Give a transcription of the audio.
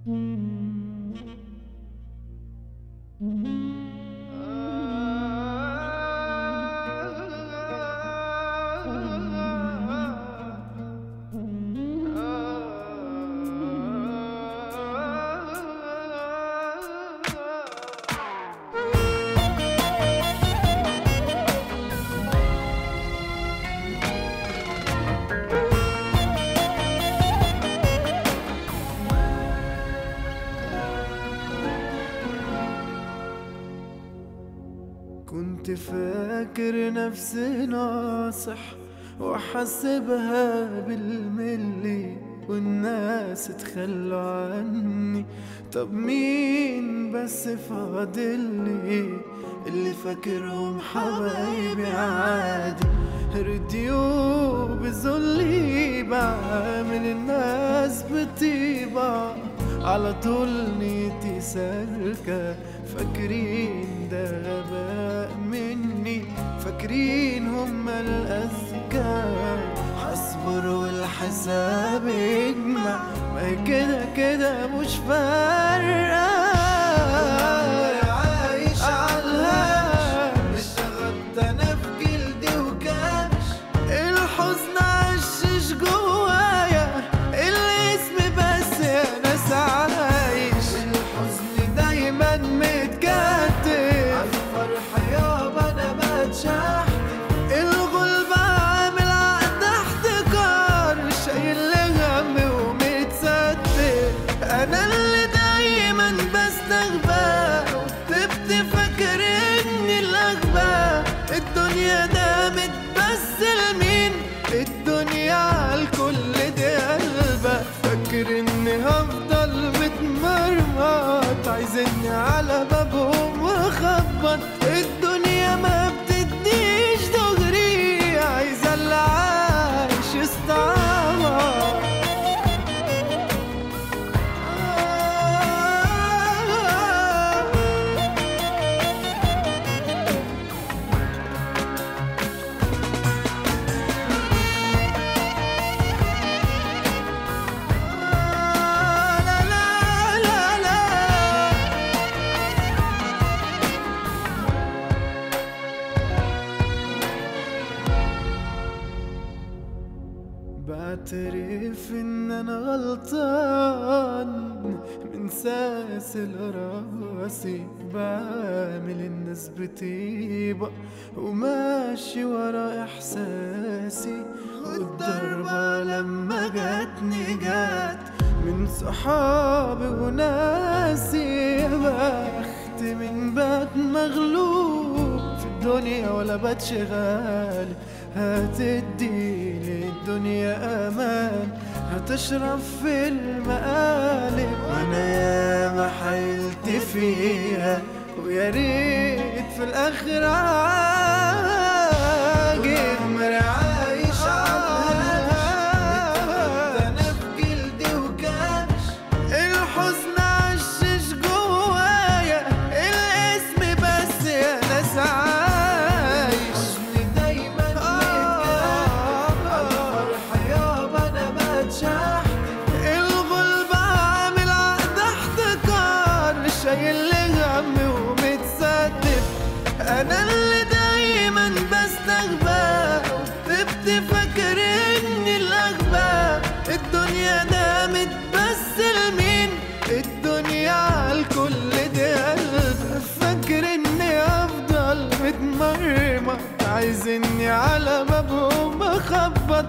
كنت فاكر نفسي ناصح واحسبها بالملي والناس تخلوا عني طب مين بس فاضلي اللي فاكرهم حبايبي عادي رديو بذلي بعمل الناس بطيبة على طول نيتي سالكة فاكرين ده غباء مني فاكرين هم الأذكى هصبر والحساب يجمع ما هي كده كده مش فارقة عايش عالهاش اشتغلت انا في جلدي وكاش الحزن عشش جوايا الاسم بس يا ناس عايش الحزن دايما متكتل عالفرح يابا انا بتشحت الغلب عامل عقد احتكار شايل هم ومتستر انا اللي دايما بستغبى وكتبت فاكر اني الاغبى الدنيا دامت بس لمين الدنيا عالكل دي قلبة فاكر اني هفضل متمرمط عايزني على بابهم واخبط الدنيا ما بتديش دغري عايزة اللي عايش يستعمر لا لا لا لا بعترف ان انا غلطان من ساسل راسي بعمل الناس بطيبة وماشي ورا احساسي والضربة لما جاتني جات من صحابي وناسي يا بخت من بات مغلوب في الدنيا ولا بات غالي هتدي للدنيا امان هتشرب في المقالب وانا ياما حيلت فيها ويا ريت في الاخر عاجب عايش انا في جلدي وكاش الحزن عشش جوايا الاسم بس يا ناس عايش حزني دايما الفرح يابا انا بتشحت الغلب عامل عقد احتكار شايل لي هم ومتستف انا اللي دايما بستغبى وكتبت فاكر اني الاغبى الدنيا دامت بس لمين الدنيا عالكل دي قلب فاكر اني افضل متمرمط عايزني على بابهم اخبط